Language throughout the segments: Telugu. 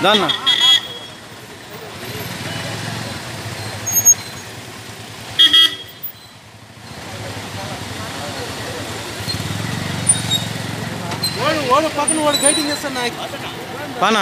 దాన్న ఓడు ఓడు పక్కన వాడు గైటింగ్ చేస్తాను నాకు పానా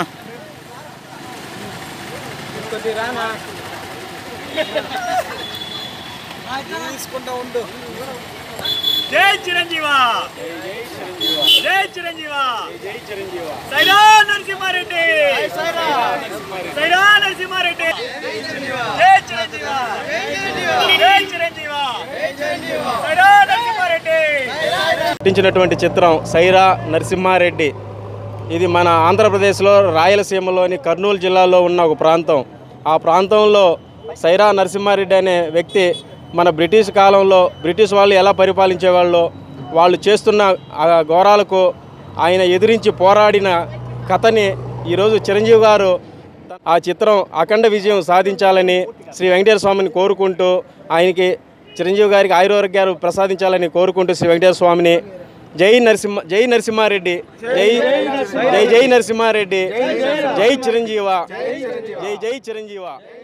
తీసుకుంటా ఉండు జై చిరంజీవ జై చిరంజీవ సైరా నరసింహారెడ్డి సైరా నరసింహారెడ్డి జై చిరంజీవ జై చిరంజీవ సైరా నరసింహారెడ్డి నటించినటువంటి చిత్రం సైరా నరసింహారెడ్డి ఇది మన ఆంధ్రప్రదేశ్లో రాయలసీమలోని కర్నూలు జిల్లాలో ఉన్న ఒక ప్రాంతం ఆ ప్రాంతంలో సైరా నరసింహారెడ్డి అనే వ్యక్తి మన బ్రిటిష్ కాలంలో బ్రిటిష్ వాళ్ళు ఎలా పరిపాలించేవాళ్ళో వాళ్ళు చేస్తున్న ఆ ఘోరాలకు ఆయన ఎదిరించి పోరాడిన కథని ఈరోజు చిరంజీవి గారు ఆ చిత్రం అఖండ విజయం సాధించాలని శ్రీ వెంకటేశ్వర స్వామిని కోరుకుంటూ ఆయనకి చిరంజీవి గారికి ఆయుర్వేగారు ప్రసాదించాలని కోరుకుంటూ శ్రీ వెంకటేశ్వర స్వామిని జై నరసింహ జై నరసింహారెడ్డి జై జై జై నరసింహారెడ్డి జై చిరంజీవ జై జై చిరంజీవ